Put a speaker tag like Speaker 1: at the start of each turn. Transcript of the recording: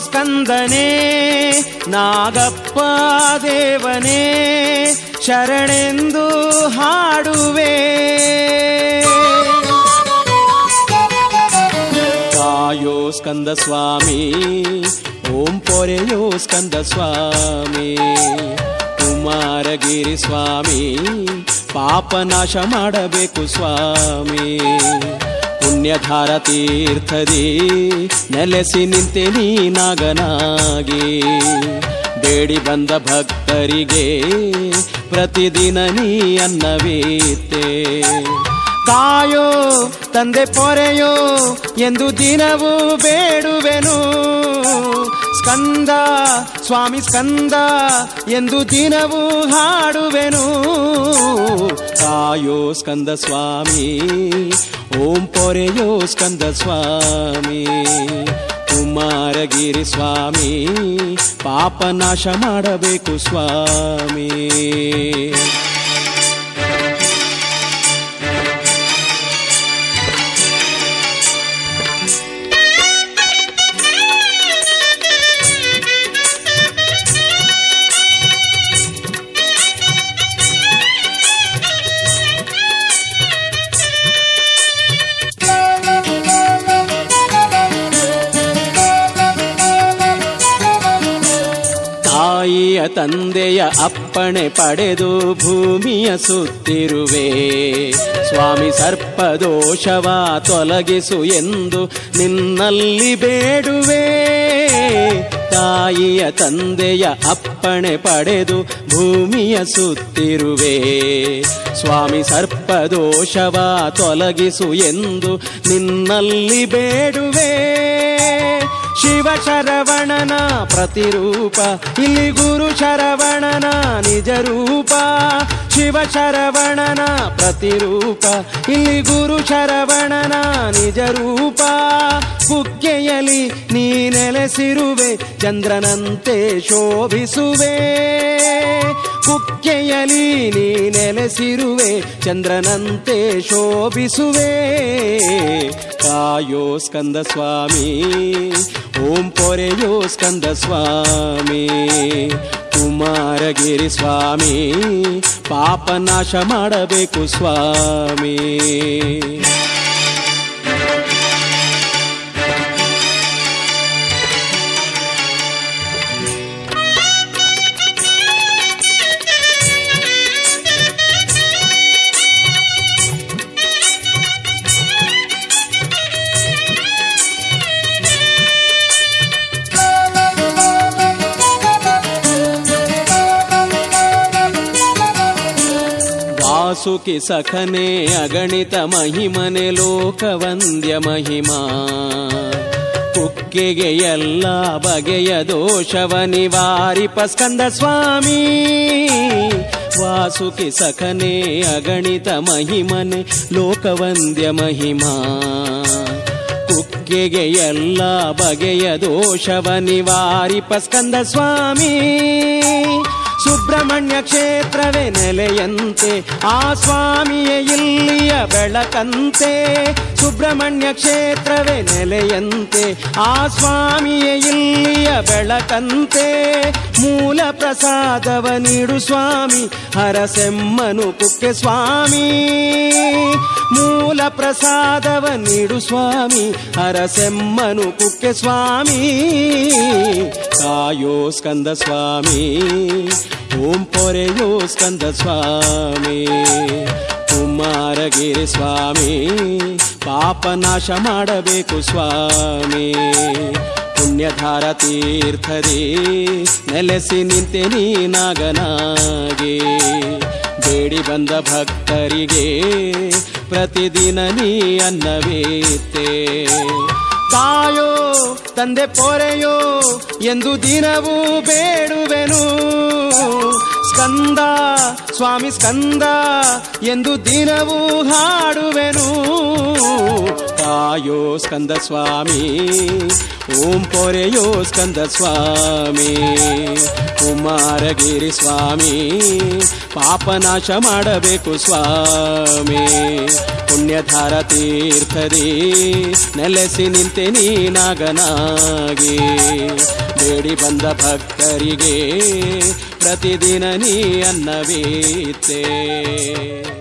Speaker 1: ಸ್ಕಂದನೇ ನಾಗಪ್ಪ ದೇವನೇ ಶರಣೆಂದು ಹಾಡುವೆ ಕಾಯೋ ಸ್ಕಂದ ಸ್ವಾಮಿ ಓಂ ಪೊರೆಯೋ ಸ್ಕಂದ ಸ್ವಾಮಿ ಕುಮಾರಗಿರಿ ಸ್ವಾಮಿ ಪಾಪ ನಾಶ ಮಾಡಬೇಕು ಸ್ವಾಮಿ ಪುಣ್ಯಧಾರ ತೀರ್ಥದಿ ನೆಲೆಸಿ ನಿಂತೆ ನೀನಾಗನಾಗಿ ಬೇಡಿ ಬಂದ ಭಕ್ತರಿಗೆ ಪ್ರತಿದಿನ ನೀ ಅನ್ನವೀತೆ ಕಾಯೋ ತಂದೆ ಪೊರೆಯೋ ಎಂದು ದಿನವೂ ಬೇಡುವೆನು ಸ್ಕಂದ ಸ್ವಾಮಿ ಸ್ಕಂದ ಎಂದು ದಿನವೂ ಹಾಡುವೆನು ಕಾಯೋ ಸ್ಕಂದ ಸ್ವಾಮಿ ಓಂ ಪೊರೆಯೋ ಸ್ಕಂದ ಸ್ವಾಮಿ ಕುಮಾರಗಿರಿ ಸ್ವಾಮಿ ಪಾಪ ನಾಶ ಮಾಡಬೇಕು ಸ್ವಾಮಿ ತಾಯಿಯ ತಂದೆಯ ಅಪ್ಪಣೆ ಪಡೆದು ಭೂಮಿಯ ಸುತ್ತಿರುವೆ ಸ್ವಾಮಿ ಸರ್ಪದೋಷವ ತೊಲಗಿಸು ಎಂದು ನಿನ್ನಲ್ಲಿ ಬೇಡುವೆ ತಾಯಿಯ ತಂದೆಯ ಅಪ್ಪಣೆ ಪಡೆದು ಭೂಮಿಯ ಸುತ್ತಿರುವೆ ಸ್ವಾಮಿ ಸರ್ಪದೋಷವ ತೊಲಗಿಸು ಎಂದು ನಿನ್ನಲ್ಲಿ ಬೇಡುವೆ ಶಿವ ಶರವಣನ ಪ್ರತಿರೂಪ ಇಲ್ಲಿ ಗುರು ಶರವಣನ ನಿಜ ರೂಪ ಶಿವ ಶರವಣನ ಪ್ರತಿರೂಪ ಇಲ್ಲಿ ಗುರು ಶರವಣನ ನಿಜ ರೂಪ ಕುಕ್ಕೆಯಲಿ ನೀ ನೆಲೆಸಿರುವೆ ಚಂದ್ರನಂತೆ ಶೋಭಿಸುವೆ ಕುಕ್ಕೆಯಲಿ ನೀ ನೆಲೆಸಿರುವೆ ಚಂದ್ರನಂತೆ ಶೋಭಿಸುವೆ ಕಾಯೋ ಸ್ಕಂದ ಸ್ವಾಮಿ ಓಂ ಪೊರೆಯೋ ಸ್ಕಂದ ಸ್ವಾಮಿ ಕುಮಾರಗಿರಿ ಸ್ವಾಮಿ ಪಾಪ ನಾಶ ಮಾಡಬೇಕು ಸ್ವಾಮಿ ವಾಸುಕಿ ಸಖನೆ ಅಗಣಿತ ಮಹಿಮನೆ ಲೋಕವಂದ್ಯ ಮಹಿಮಾ ಕುಕ್ಕೆಗೆ ಎಲ್ಲ ಬಗೆಯ ದೋಷವ ನಿವಾರಿಪ ಸ್ಕಂದ ಸ್ವಾಮಿ ವಾಸುಕಿ ಸಖನೆ ಅಗಣಿತ ಮಹಿಮನೆ ಲೋಕವಂದ್ಯ ಮಹಿಮಾ ಕುಕ್ಕೆಗೆ ಎಲ್ಲ ಬಗೆಯ ದೋಷವ ನಿವಾರಿಪ ಸ್ಕಂದ ಸ್ವಾಮಿ ಸುಬ್ರಹ್ಮಣ್ಯ ಕ್ಷೇತ್ರವೇ ನೆಲೆಯಂತೆ ಆ ಸ್ವಾಮಿಯೇ ಇಲ್ಲಿಯ ಬೆಳಕಂತೆ ಸುಬ್ರಹ್ಮಣ್ಯ ಕ್ಷೇತ್ರವೇ ನೆಲೆಯಂತೆ ಆ ಸ್ವಾಮಿಯೇ ಇಲ್ಲಿಯ ಬೆಳಕಂತೆ ಮೂಲ ಪ್ರಸಾದವ ನೀಡು ಸ್ವಾಮಿ ಹರಸೆಮ್ಮನು ಕುಕ್ಕೆ ಸ್ವಾಮಿ ಮೂಲ ಪ್ರಸಾದವ ನೀಡು ಸ್ವಾಮಿ ಹರಸೆಮ್ಮನು ಕುಕ್ಕೆ ಸ್ವಾಮಿ ಕಾಯೋ ಸ್ಕಂದ ಸ್ವಾಮಿ ಓಂ ಪೊರೆಯೋ ಸ್ಕಂದ ಸ್ವಾಮಿ ಕುಮಾರಗಿರಿ ಸ್ವಾಮಿ ಪಾಪ ನಾಶ ಮಾಡಬೇಕು ಸ್ವಾಮಿ ಪುಣ್ಯಧಾರ ತೀರ್ಥದಿ ನೆಲೆಸಿ ನಿಂತೆ ನೀನಾಗನಾಗಿ ಬೇಡಿ ಬಂದ ಭಕ್ತರಿಗೆ ಪ್ರತಿದಿನ ನೀ ಅನ್ನವೀತೆ ಕಾಯೋ ತಂದೆ ಪೊರೆಯೋ ಎಂದು ದಿನವೂ ಬೇಡುವೆನು ಸ್ಕಂದ ಸ್ವಾಮಿ ಸ್ಕಂದ ಎಂದು ದಿನವೂ ಹಾಡುವೆನು ಕಾಯೋ ಸ್ಕಂದ ಸ್ವಾಮಿ ಓಂ ಪೊರೆಯೋ ಸ್ಕಂದ ಸ್ವಾಮಿ ಕುಮಾರಗಿರಿ ಸ್ವಾಮಿ ಪಾಪನಾಶ ಮಾಡಬೇಕು ಸ್ವಾಮಿ ಪುಣ್ಯಧಾರ ತೀರ್ಥದಿ ನೆಲೆಸಿ ನಿಂತೆ ನೀನಾಗನಾಗಿ ಬೇಡಿ ಬಂದ ಭಕ್ತರಿಗೆ ಪ್ರತಿದಿನ ನೀ ಅನ್ನವೀತೆ